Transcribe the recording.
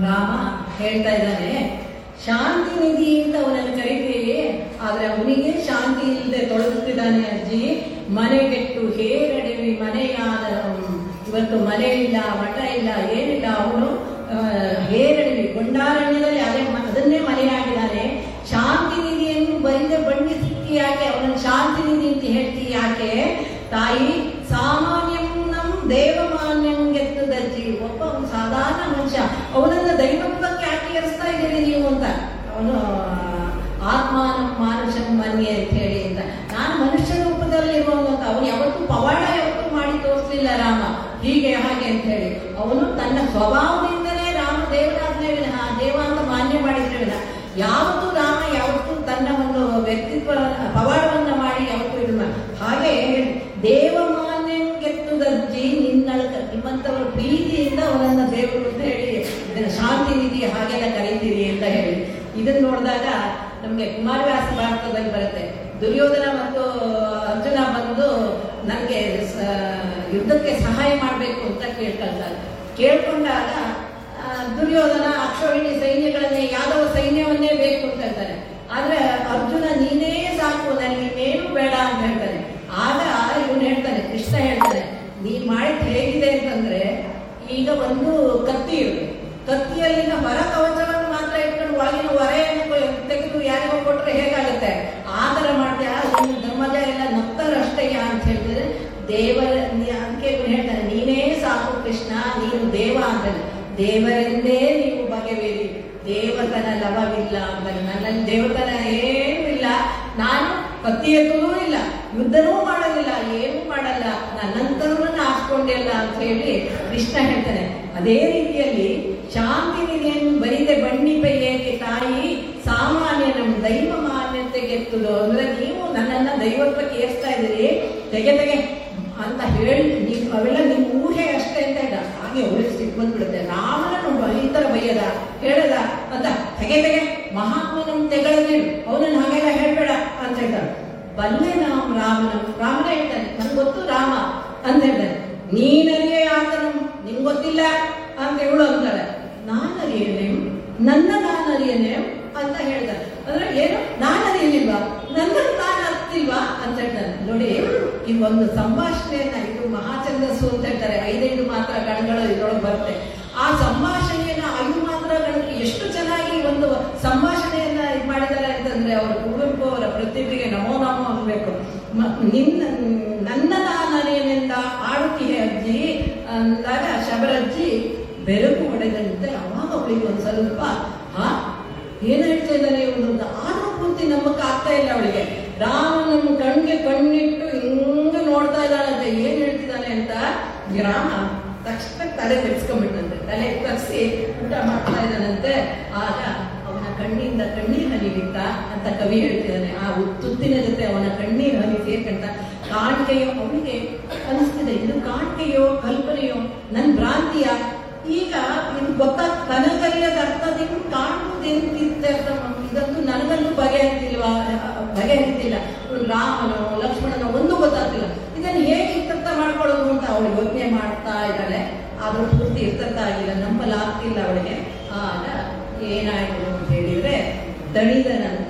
ರಾಮ ಹೇಳ್ತಾ ಇದ್ದಾನೆ ಶಾಂತಿ ನಿಧಿ ಅಂತ ಅವನನ್ನು ಕರಿತೀವಿ ಆದ್ರೆ ಅವನಿಗೆ ಶಾಂತಿ ಇಲ್ಲದೆ ತೊಡಗುತ್ತಿದ್ದಾನೆ ಅಜ್ಜಿ ಮನೆಗೆಟ್ಟು ಹೇರಡಿವಿ ಮನೆಯಾದ ಇವತ್ತು ಮನೆ ಇಲ್ಲ ಮಠ ಇಲ್ಲ ಏನಿಲ್ಲ ಅವನು ಹೇರಡಿವಿ ಗೊಂಡಾರಣ್ಯದಲ್ಲಿ ಅದೇ ಮ- ಅದನ್ನೇ ಮನೆಯಾಗಿದ್ದಾನೆ ಶಾಂತಿ ನಿಧಿಯನ್ನು ಬರಿದೆ ಬಣ್ಣಿಸಿ ಯಾಕೆ ಅವನನ್ನು ಶಾಂತಿ ನಿಧಿ ಅಂತ ಹೇಳ್ತಿ ಯಾಕೆ ತಾಯಿ ಸಾಮಾನ್ಯಂ ನಮ್ ದೇವಮಾನ್ಯಂ ಗೆತ್ತದಜ್ಜಿ ಒಬ್ಬ ಅವನು ಸಾಧಾರಣ ಮನುಷ್ಯ ಅವನನ್ನ ದೈವತ್ವಕ್ಕೆ ಯಾಕೆ ಏರಿಸ್ತಾ ಇದ್ದೀರಿ ನೀವು ಅಂತ ಅವನು ಆತ್ಮಾನಂ ಮಾನುಷಂ ಮನ್ಯೆ ಅಂತ ಹೇಳಿ ಅಂತ ನಾನು ಮನುಷ್ಯ ರೂಪದಲ್ಲಿ ಇರುವವನು ಅಂತ ಅವನು ಯಾವತ್ತೂ ಪವಾಡ ಯಾವತ್ತೂ ಮಾಡಿ ತೋರಿಸ್ಲಿಲ್ಲ ರಾಮ ಹೀಗೆ ಹಾಗೆ ಅಂತ ಹೇಳಿ ಅವನು ತನ್ನ ಸ್ವಭಾವದಿಂದಲೇ ರಾಮ ದೇವರಾಜ್ಞೆ ವಿನಃ ದೇವ ಅಂತ ಮಾನ್ಯ ಮಾಡಿದ್ರೆ ವಿನಃ ಯಾವತ್ತೂ ರಾಮ ಯಾವತ್ತೂ ತನ್ನ ಒಂದು ವ್ಯಕ್ತಿತ್ವ ಪವಾಡವನ್ನ ಮಾಡಿ ಯಾವತ್ತೂ ಇದು ಮಾ- ಹಾಗೆ ದೇವಮಾನ್ಯ ಗೆತ್ತುದಜ್ಜಿ ನಿನ್ನಳಕ ನಿಮ್ಮಂತವರ ಪ್ರೀತಿಯಿಂದ ಅವನನ್ನ ದೇವರು ಅಂತ ಹೇಳಿ ಇದನ್ನ ಶಾಂತಿ ನಿಧಿ ಹಾಗೆಲ್ಲ ಕರೀತೀರಿ ಅಂತ ಹೇಳಿ ಇದನ್ನ ನೋಡಿದಾಗ ನಮ್ಗೆ ಕುಮಾರವ್ಯಾಸ ಭಾರತದಲ್ಲಿ ಬರುತ್ತೆ ದುರ್ಯೋಧನ ಮತ್ತು ಅರ್ಜುನ ಬಂದು ನನಗೆ ಯುದ್ಧಕ್ಕೆ ಸಹಾಯ ಮಾಡಬೇಕು ಅಂತ ಕೇಳ್ಕೊಳ್ತಾರೆ ಕೇಳ್ಕೊಂಡಾಗ ಆ, ದುರ್ಯೋಧನ ಅಕ್ಷೋಹಿಣಿ ಸೈನ್ಯಗಳನ್ನೇ ಯಾದವ ಸೈನ್ಯವನ್ನೇ ಬೇಕು ಅಂತ ಹೇಳ್ತಾನೆ ಆದ್ರೆ ಅರ್ಜುನ ನೀನೇ ಸಾಕು ನನಗೆ ಇನ್ನೇನು ಬೇಡ ಅಂತ ಹೇಳ್ತಾನೆ ಆಗ ಇವನು ಹೇಳ್ತಾನೆ ಕೃಷ್ಣ ಹೇಳ್ತಾನೆ ನೀನ್ ಮಾಡಿದ್ ಹೇಗಿದೆ ಅಂತಂದ್ರೆ ಈಗ ಒಂದು ಕತ್ತಿ ಇರುತ್ತೆ ಕತ್ತಿಯಲ್ಲಿನ ಹೊರ ಕವಚವನ್ನು ಮಾತ್ರ ಇಟ್ಕೊಂಡು ಒಳಗಿನ ಹೊರೆಯನ್ನು ತೆಗೆದು ಯಾರಿಗೋ ಕೊಟ್ರೆ ಹೇಗಾಗುತ್ತೆ ಆ ತರ ಮಾಡ್ತೀಯ ನೀನು ಧರ್ಮಜ ಎಲ್ಲ ನಗ್ತಾರಷ್ಟಯ್ಯ ಅಂತ ಹೇಳಿದ್ರೆ ದೇವರ ನೀ- ಅದಕ್ಕೆ ಇವ್ನು ಹೇಳ್ತಾನೆ ನೀನೇ ಸಾಕು ಕೃಷ್ಣ ನೀನು ದೇವ ಅಂತಾನೆ ದೇವರೆಂದೇ ನೀವು ಬಗೆಬೇರಿ ದೇವತನ ಲಭವಿಲ್ಲ ಅಂತಾನೆ ನನ್ನಲ್ಲಿ ದೇವತನ ಏನೂ ಇಲ್ಲ ನಾನು ಪತಿ ಎತ್ತುವುದೂ ಇಲ್ಲ ಯುದ್ಧನೂ ಮಾಡೋದಿಲ್ಲ ಏನೂ ಮಾಡಲ್ಲ ನನ್ನಂತರನ್ನ ಆಸ್ಕೊಂಡಿಲ್ಲ ಅಂತ ಹೇಳಿ ಕೃಷ್ಣ ಹೇಳ್ತಾನೆ ಅದೇ ರೀತಿಯಲ್ಲಿ ಶಾಂತಿ ನಿಧಿಯನ್ನು ಬರಿದೆ ಬಣ್ಣಿಪೆ ಏಕೆ ತಾಯಿ ಸಾಮಾನ್ಯ ನಮ್ಮ ದೈವ ಮಾನ್ಯತೆಗೆತ್ತುದು ಅಂದ್ರೆ ನೀವು ನನ್ನನ್ನ ದೈವತ್ವಕ್ಕೆ ಏರ್ಸ್ತಾ ಇದ್ದೀರಿ ತೆಗೆ ತೆಗೆ ಅಂತ ಹೇಳಿ ನೀವು ಅವೆಲ್ಲ ನಿಮ್ಮ ಊಹೆ ಅಷ್ಟೇ ಅಂತ ಇಲ್ಲ ಹಾಗೆ ಅವ್ರಿಗೆ ಸಿಟ್ಟು ಬಂದ್ಬಿಡುತ್ತೆ ರಾಮನನ್ನು ಈ ತರ ಬೈಯದ ಹೇಳದ ಅಂತ ತೆಗೆ ತೆಗೆ ಮಹಾತ್ಮನಂ ತೆಗಳದಿರು ಅವನನ್ನು ಹಾಗೆಲ್ಲ ಹೇಳ್ಬೇಡ ಅಂತ ಹೇಳ್ತಾರೆ ಬಲ್ಲೆ ನಾವು ರಾಮನ ರಾಮನ ಹೇಳ್ತಾನೆ ನನ್ಗೆ ಗೊತ್ತು ರಾಮ ಅಂತ ಹೇಳ್ತಾನೆ ನೀನರಿಯೇ ಆತನು ನಿಂಗೆ ಗೊತ್ತಿಲ್ಲ ಅಂತ ಇವಳು ಅಂತಾಳೆ ನಾನರಿಯೇನೆ ನನ್ನ ನಾನರಿಯೇನೆ ಅಂತ ಹೇಳ್ತಾರೆ ಅಂದ್ರೆ ಏನು ನಾನರಿಯಲಿಲ್ವಾ ನನ್ನ ತಾನು ಅರ್ತಿಲ್ವಾ ಅಂತ ಹೇಳ್ತಾನೆ ನೋಡಿ ಈ ಒಂದು ಸಂಭಾಷಣೆಯನ್ನ ಇದು ಮಹಾಚಂದಸ್ಸು ಅಂತ ಹೇಳ್ತಾರೆ ಐದೈದು ಮಾತ್ರ ಗಣಗಳು ಇದ್ರೊಳಗೆ ಬರುತ್ತೆ ಆ ಸಂಭಾಷಣೆಯನ್ನ ಐದು ಮಾತ್ರ ಗಣಕ್ಕೆ ಎಷ್ಟು ಚೆನ್ನಾಗಿ ಒಂದು ಸಂಭಾಷಣೆಯನ್ನ ಇದು ಮಾಡಿದ್ದಾರೆ ಅಂತಂದ್ರೆ ಅವರು ಕುವೆಂಪು ಅವರ ಪ್ರತಿಭೆಗೆ ನಮೋ ನಮೋ ಅನ್ಬೇಕು ಮ- ನಿನ್ನ ನನ್ನ ನಾನರಿಯನೆಂದ ಆಡುತ್ತೀಯ ಅಜ್ಜಿ ಅಂದಾಗ ಶಬರಜ್ಜಿ ಬೆರಕು ಹೊಡೆದಂತೆ ಅವಾಗ ಅವಳಿಗೆ ಒಂದು ಸ್ವಲ್ಪ ಹಾ ಏನ್ ಹೇಳ್ತಾ ಇದ್ದಾನೆ ಇವನು ಅಂತ ಆದ್ರೂ ಪೂರ್ತಿ ನಮ್ಮಕ್ಕ ಆಗ್ತಾ ಇಲ್ಲ ಅವಳಿಗೆ ರಾಮನನ್ನು ಕಣ್ಗೆ ಕಣ್ಣಿಟ್ಟು ಹಿಂಗ ನೋಡ್ತಾ ಇದ್ದಾಳಂತೆ ಏನ್ ಹೇಳ್ತಿದ್ದಾನೆ ಅಂತ ಈ ರಾಮ ತಕ್ಷಣ ತಲೆ ತೆಗ್ಸ್ಕೊಂಡ್ಬಿಟ್ಟಂತೆ ತಲೆ ತಗ್ಸಿ ಊಟ ಮಾಡ್ತಾ ಇದ್ದಾನಂತೆ ಆಗ ಅವನ ಕಣ್ಣಿಂದ ಕಣ್ಣೀರ್ ಹನಿಬಿಟ್ಟ ಅಂತ ಕವಿ ಹೇಳ್ತಿದ್ದಾನೆ ಆ ತುತ್ತಿನ ಜೊತೆ ಅವನ ಕಣ್ಣೀರ್ ಹನಿ ಸೇರ್ಕಂತ ಕಾಣಿಕೆಯೋ ಅವನಿಗೆ ಅನಿಸ್ತಿದೆ ಇದು ಕಾಣಿಕೆಯೋ ಕಲ್ಪನೆಯೋ ನನ್ ಭ್ರಾಂತಿಯ ಈಗ ಇದು ಗೊತ್ತಾ ತನಗರಿಯದ ಅರ್ಥದಿಂದ ಕಾಣುವುದೆಂತಿದ್ದ ಇದಂತೂ ನನಗಂತೂ ಬಗೆಹರಿತಿಲ್ವಾ ಬಗೆಹರಿತಿಲ್ಲ ಇವ್ನು ರಾಮನೋ ಲಕ್ಷ್ಮಣನೋ ಒಂದು ಗೊತ್ತಾಗ್ತಿಲ್ಲ ಇದನ್ನು ಹೇಗೆ ಇರ್ತರ್ಥ ಮಾಡ್ಕೊಳ್ಳೋದು ಅಂತ ಅವಳು ಯೋಚನೆ ಮಾಡ್ತಾ ಇದ್ದಾಳೆ ಆದ್ರೂ ಪೂರ್ತಿ ಇರ್ತರ್ಥ ಆಗಿಲ್ಲ ನಂಬಲಾಗ್ತಿಲ್ಲ ಅವಳಿಗೆ ಆಗ ಏನಾಯ್ತು ಅಂತ ಹೇಳಿದ್ರೆ ದಣಿದ ನಂತರ